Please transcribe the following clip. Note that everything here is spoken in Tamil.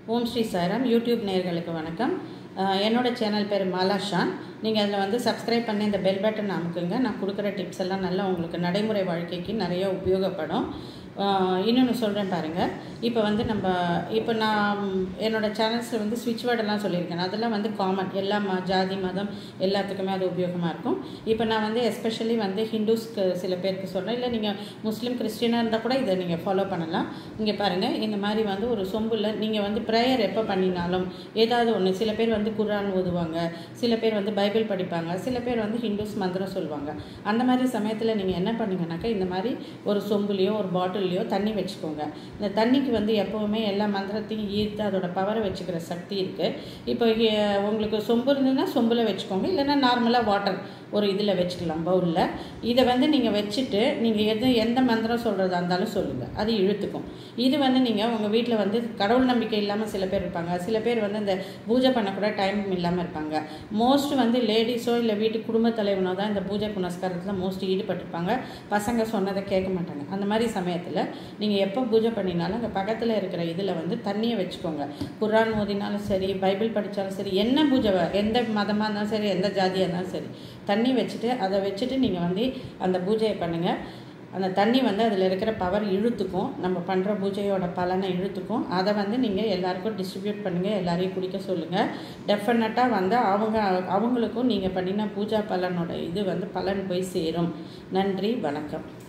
ஓம் ஸ்ரீ சாய்ராம் யூடியூப் நேயர்களுக்கு வணக்கம் அஹ் என்னோட சேனல் பேர் மாலா ஷான் நீங்கள் அதில் வந்து சப்ஸ்கிரைப் பண்ணி இந்த பெல் பட்டன் அமுக்குங்க நான் கொடுக்குற டிப்ஸ் எல்லாம் நல்லா உங்களுக்கு நடைமுறை வாழ்க்கைக்கு நிறைய உபயோகப்படும் இன்னொன்று சொல்கிறேன் பாருங்கள் இப்போ வந்து நம்ம இப்போ நான் என்னோட சேனல்ஸில் வந்து ஸ்விட்ச் வேர்டெல்லாம் சொல்லியிருக்கேன் அதெல்லாம் வந்து காமன் எல்லா ம ஜாதி மதம் எல்லாத்துக்குமே அது உபயோகமாக இருக்கும் இப்போ நான் வந்து எஸ்பெஷலி வந்து ஹிந்துஸ்க்கு சில பேருக்கு சொல்கிறேன் இல்லை நீங்கள் முஸ்லீம் கிறிஸ்டினாக இருந்தால் கூட இதை நீங்கள் ஃபாலோ பண்ணலாம் இங்கே பாருங்கள் இந்த மாதிரி வந்து ஒரு சொம்பில் நீங்கள் வந்து ப்ரேயர் எப்போ பண்ணினாலும் ஏதாவது ஒன்று சில பேர் வந்து குரான் ஓதுவாங்க சில பேர் வந்து பைபிள் படிப்பாங்க சில பேர் வந்து ஹிந்துஸ் மந்திரம் சொல்லுவாங்க அந்த மாதிரி சமயத்தில் நீங்கள் என்ன பண்ணுங்கனாக்கா இந்த மாதிரி ஒரு சொம்புலேயோ ஒரு பாட்டில்லையோ தண்ணி வச்சுக்கோங்க இந்த தண்ணிக்கு வந்து எப்போவுமே எல்லா மந்திரத்தையும் ஈர்த்து அதோட பவரை வச்சுக்கிற சக்தி இருக்குது இப்போ இ- உங்களுக்கு சொம்பு இருந்ததுன்னா சொம்பில் வச்சுக்கோங்க இல்லைன்னா நார்மலாக வாட்டர் ஒரு இதில் வச்சுக்கலாம் பவுலில் இதை வந்து நீங்கள் வச்சுட்டு நீங்கள் எது எந்த மந்திரம் சொல்கிறதா இருந்தாலும் சொல்லுங்கள் அது இழுத்துக்கும் இது வந்து நீங்கள் உங்கள் வீட்டில் வந்து கடவுள் நம்பிக்கை இல்லாமல் சில பேர் இருப்பாங்க சில பேர் வந்து இந்த பூஜை பண்ணக்கூட டைம் இல்லாமல் இருப்பாங்க மோஸ்ட் வந்து லேடிஸோ இல்லை வீட்டு குடும்ப தலைவனோ தான் இந்த பூஜை புனஸ்காரத்தில் மோஸ்ட் ஈடுபட்டிருப்பாங்க பசங்க சொன்னதை கேட்க மாட்டாங்க அந்த மாதிரி சமயத்தில் நீங்கள் எப்போ பூஜை பண்ணினாலும் அங்கே பக்கத்தில் இருக்கிற இதில் வந்து தண்ணியை வச்சுக்கோங்க குர்ஆன் ஓதினாலும் சரி பைபிள் படித்தாலும் சரி என்ன பூஜை வ- எந்த மதமாக இருந்தாலும் சரி எந்த ஜாதியாக இருந்தாலும் சரி தண்ணி வச்சுட்டு அதை வச்சுட்டு நீங்கள் வந்து அந்த பூஜையை பண்ணுங்கள் அந்த தண்ணி வந்து அதில் இருக்கிற பவர் இழுத்துக்கும் நம்ம பண்ணுற பூஜையோட பலனை இழுத்துக்கும் அதை வந்து நீங்கள் எல்லாருக்கும் டிஸ்ட்ரிபியூட் பண்ணுங்கள் எல்லாரையும் குடிக்க சொல்லுங்கள் டெஃபினட்டாக வந்து அவங்க அவங்களுக்கும் நீங்கள் பண்ணின பூஜா பலனோட இது வந்து பலன் போய் சேரும் நன்றி வணக்கம்